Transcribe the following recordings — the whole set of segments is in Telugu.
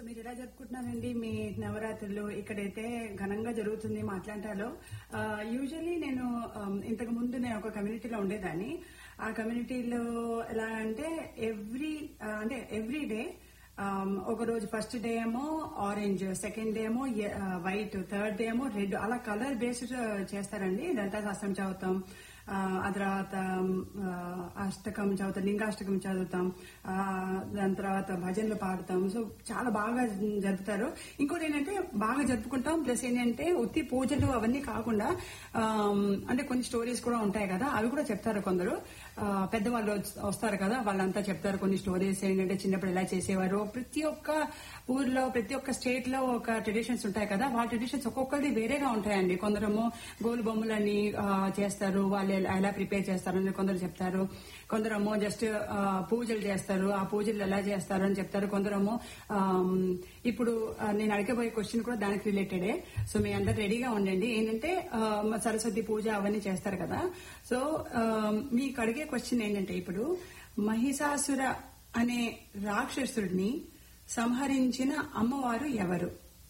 మీరు ఎలా జరుపుకుంటున్నారండి మీ నవరాత్రులు ఇక్కడైతే ఘనంగా జరుగుతుంది మా అట్లాంటాలో యూజువల్లీ నేను um, ఇంతకు ముందు నేను ఒక కమ్యూనిటీలో ఉండేదాన్ని ఆ కమ్యూనిటీలో ఎలా అంటే ఎవ్రీ అంటే ఎవ్రీ డే ఒక రోజు ఫస్ట్ డే ఏమో ఆరెంజ్ సెకండ్ డే ఏమో వైట్ థర్డ్ డే ఏమో రెడ్ అలా కలర్ బేస్డ్ చేస్తారండి లలితా శాస్త్రం చదువుతాం ఆ ఆ తర్వాత ఆ, అష్టకం చదువుతాం లింగాష్టకం చదువుతాం ఆ, దాని తర్వాత భజనలు పాడతాం సో చాలా బాగా జరుపుతారు ఇంకోటి ఏంటంటే బాగా జరుపుకుంటాం ప్లస్ ఏంటంటే ఉత్తి పూజలు అవన్నీ కాకుండా ఆమ్, అంటే కొన్ని స్టోరీస్ కూడా ఉంటాయి కదా అవి కూడా చెప్తారు కొందరు ఆ, పెద్దవాళ్ళు వచ్- వస్తారు కదా వాళ్ళంతా చెప్తారు కొన్ని స్టోరీస్ ఏంటంటే చిన్నప్పుడు ఎలా చేసేవారు ప్రతి ఒక్క ఊర్లో ప్రతి ఒక్క స్టేట్ లో ఒక ట్రెడిషన్స్ ఉంటాయి కదా వాళ్ళ ట్రెడిషన్స్ ఒక్కొక్కరిది వేరేగా ఉంటాయండి కొందరేమో గోలు బొమ్మలని ఆ, చేస్తారు వాళ్ళు ఎలా- ఎలా ప్రిపేర్ చేస్తారు అని కొందరు చెప్తారు కొందరేమో జస్ట్ పూజలు చేస్తారు ఆ పూజలు ఎలా చేస్తారు అని చెప్తారు కొందరేమో ఆమ్, ఇప్పుడు ఆ, నేను అడగబోయే క్వశ్చన్ కూడా దానికి రిలేటెడే సో మీ అందరు రెడీగా ఉండండి ఏంటంటే ఆ, సరస్వతి పూజ అవన్నీ చేస్తారు కదా సో ఆమ్, మీకు అడిగే క్వశ్చన్ ఏంటంటే ఇప్పుడు మహిషాసుర అనే రాక్షసుడిని సంహరించిన అమ్మవారు ఎవరు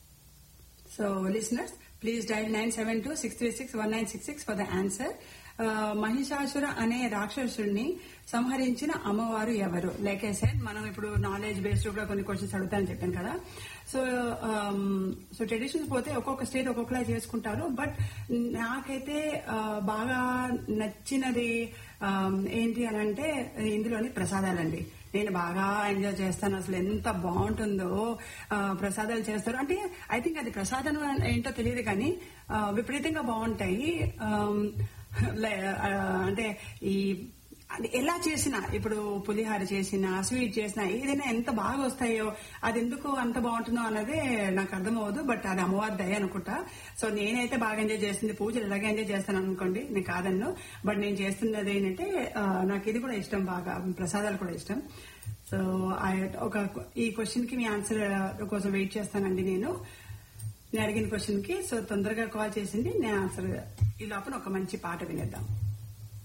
so listeners please dial nine seven two six three six one nine six six for the answer Mahishasura అనే రాక్షసుడిని సంహరించిన అమ్మవారు ఎవరు లైక్ ఐ సెడ్ మనం ఇప్పుడు నాలెడ్జ్ బేస్డ్ కూడా కొన్ని క్వశ్చన్స్ అడుగుతానని చెప్పాను కదా సో సో ట్రెడిషన్స్ పోతే ఒక్కొక్క స్టేట్ ఒక్కొక్కలా చేసుకుంటారు బట్ నాకైతే ఆ, బాగా నచ్చినది ఆ, ఏంటి అని అంటే ఇందులోని ప్రసాదాలండి నేను బాగా ఎంజాయ్ చేస్తాను అసలు ఎంత బాగుంటుందో ఆ, ప్రసాదాలు చేస్తారు అంటే ఐ థింక్ అది ప్రసాదం ఏంటో తెలియదు కానీ ఆ, విపరీతంగా బాగుంటాయి ఆమ్, లే- ఆ, అంటే ఈ అది ఎలా చేసినా ఇప్పుడు పులిహార చేసినా స్వీట్ చేసినా ఏదైనా ఎంత బాగా వస్తాయో అది ఎందుకు అంత బాగుంటుందో అన్నదే నాకు అర్థమవదు బట్ అది అమ్మవారి దయ అనుకుంటా సో నేనైతే బాగా ఎంజాయ్ చేస్తుంది పూజలు ఎలాగ ఎంజాయ్ చేస్తాను అనుకోండి నేను కాదన్ను బట్ నేను చేస్తున్నది ఏంటంటే ఆ, నాకు ఇది కూడా ఇష్టం బాగా ప్రసాదాలు కూడా ఇష్టం సో I- ఒక ఈ క్వశ్చన్ కి మీ ఆన్సర్ కోసం వెయిట్ చేస్తానండి నేను నేను అడిగిన క్వశ్చన్ కి సో తొందరగా కాల్ చేసింది నేను ఆన్సర్ ఈ లోపల ఒక మంచి పాట వినేద్దాం